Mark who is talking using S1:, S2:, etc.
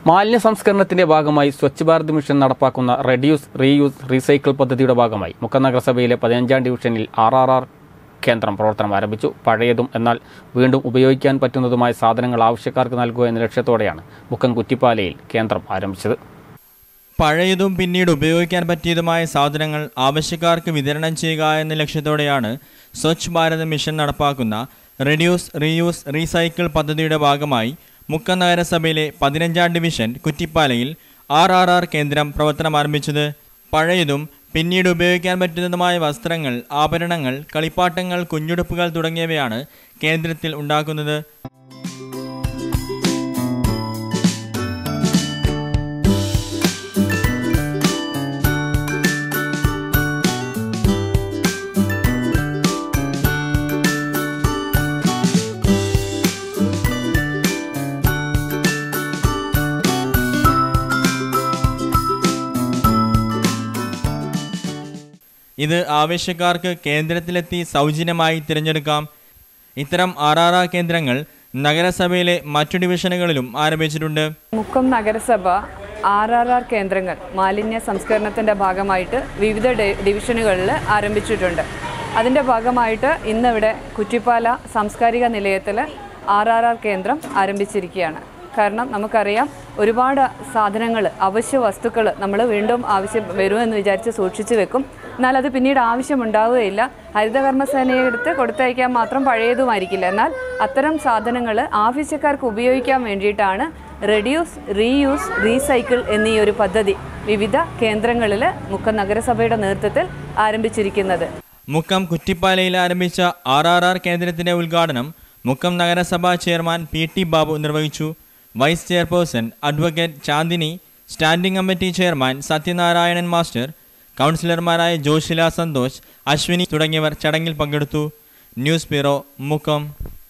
S1: മാലിന്യ സംസ്കരണത്തിന്റെ ഭാഗമായി സ്വച്ഛ് ഭാരത് മിഷൻ നടപ്പാക്കുന്ന റെഡ്യൂസ് റീയൂസ് റീസൈക്കിൾ പദ്ധതിയുടെ ഭാഗമായി മുക്കം നഗരസഭയിലെ പതിനഞ്ചാം ഡിവിഷനിൽ ആർ ആർ ആർ കേന്ദ്രം പ്രവർത്തനം ആരംഭിച്ചു പഴയതും എന്നാൽ വീണ്ടും ഉപയോഗിക്കാൻ പറ്റുന്നതുമായ സാധനങ്ങൾ ആവശ്യക്കാർക്ക് നൽകുക എന്ന ലക്ഷ്യത്തോടെയാണ് മുക്കം കുറ്റിപ്പാലയിൽ കേന്ദ്രം ആരംഭിച്ചത്
S2: പഴയതും പിന്നീട് ഉപയോഗിക്കാൻ പറ്റിയതുമായ സാധനങ്ങൾ ആവശ്യക്കാർക്ക് വിതരണം ചെയ്യുക എന്ന ലക്ഷ്യത്തോടെയാണ് സ്വച്ഛ് ഭാരത് മിഷൻ നടപ്പാക്കുന്ന റെഡ്യൂസ് റീയൂസ് റീസൈക്കിൾ പദ്ധതിയുടെ ഭാഗമായി മുക്കം നഗരസഭയിലെ പതിനഞ്ചാം ഡിവിഷൻ കുറ്റിപ്പാലയിൽ ആർ ആർ ആർ കേന്ദ്രം പ്രവർത്തനം ആരംഭിച്ചത് പഴയതും പിന്നീട് ഉപയോഗിക്കാൻ പറ്റുന്നതുമായ വസ്ത്രങ്ങൾ ആഭരണങ്ങൾ കളിപ്പാട്ടങ്ങൾ കുഞ്ഞുടുപ്പുകൾ തുടങ്ങിയവയാണ് കേന്ദ്രത്തിൽ ഉണ്ടാക്കുന്നത് ഇത് ആവശ്യക്കാർക്ക് കേന്ദ്രത്തിലെത്തി സൗജന്യമായി തിരഞ്ഞെടുക്കാം ഇത്തരം ആർ ആർ ആർ കേന്ദ്രങ്ങൾ നഗരസഭയിലെ മറ്റു ഡിവിഷനുകളിലും ആരംഭിച്ചിട്ടുണ്ട്
S3: മുക്കം നഗരസഭ ആർ ആർ ആർ കേന്ദ്രങ്ങൾ മാലിന്യ സംസ്കരണത്തിൻ്റെ ഭാഗമായിട്ട് വിവിധ ഡി- ഡിവിഷനുകളിൽ ആരംഭിച്ചിട്ടുണ്ട് അതിൻ്റെ ഭാഗമായിട്ട് ഇന്നിവിടെ കുറ്റിപ്പാല സാംസ്കാരിക നിലയത്തിൽ ആർ ആർ ആർ കേന്ദ്രം ആരംഭിച്ചിരിക്കുകയാണ് കാരണം നമുക്കറിയാം ഒരുപാട് സാധനങ്ങൾ അവശ്യ വസ്തുക്കൾ നമ്മൾ വീണ്ടും ആവശ്യം വരുമെന്ന് വിചാരിച്ച് സൂക്ഷിച്ചു വെക്കും എന്നാൽ അത് പിന്നീട് ആവശ്യമുണ്ടാവുകയില്ല ഹരിതകർമ്മസേനയെ എടുത്ത് കൊടുത്തയക്കാൻ മാത്രം പഴയതുമായിരിക്കില്ല എന്നാൽ അത്തരം സാധനങ്ങൾ ആവശ്യക്കാർക്ക് ഉപയോഗിക്കാൻ വേണ്ടിയിട്ടാണ് റെഡ്യൂസ് റീയൂസ് റീസൈക്കിൾ എന്നീ ഒരു പദ്ധതി വിവിധ കേന്ദ്രങ്ങളിൽ മുക്കം നഗരസഭയുടെ നേതൃത്വത്തിൽ ആരംഭിച്ചിരിക്കുന്നത്
S2: മുക്കം കുറ്റിപ്പാലയിൽ ആരംഭിച്ച ആർ ആർ ആർ കേന്ദ്രത്തിന്റെ ഉദ്ഘാടനം മുക്കം നഗരസഭാ ചെയർമാൻ പി ടി ബാബു നിർവഹിച്ചു vice chairperson advocate Chandini standing committee chairman Sathyanarayanan master കൗൺസിലർമാരായ ജോഷില സന്തോഷ് അശ്വിനി തുടങ്ങിയവർ ചടങ്ങിൽ പങ്കെടുത്തു ന്യൂസ് ബ്യൂറോ മുക്കം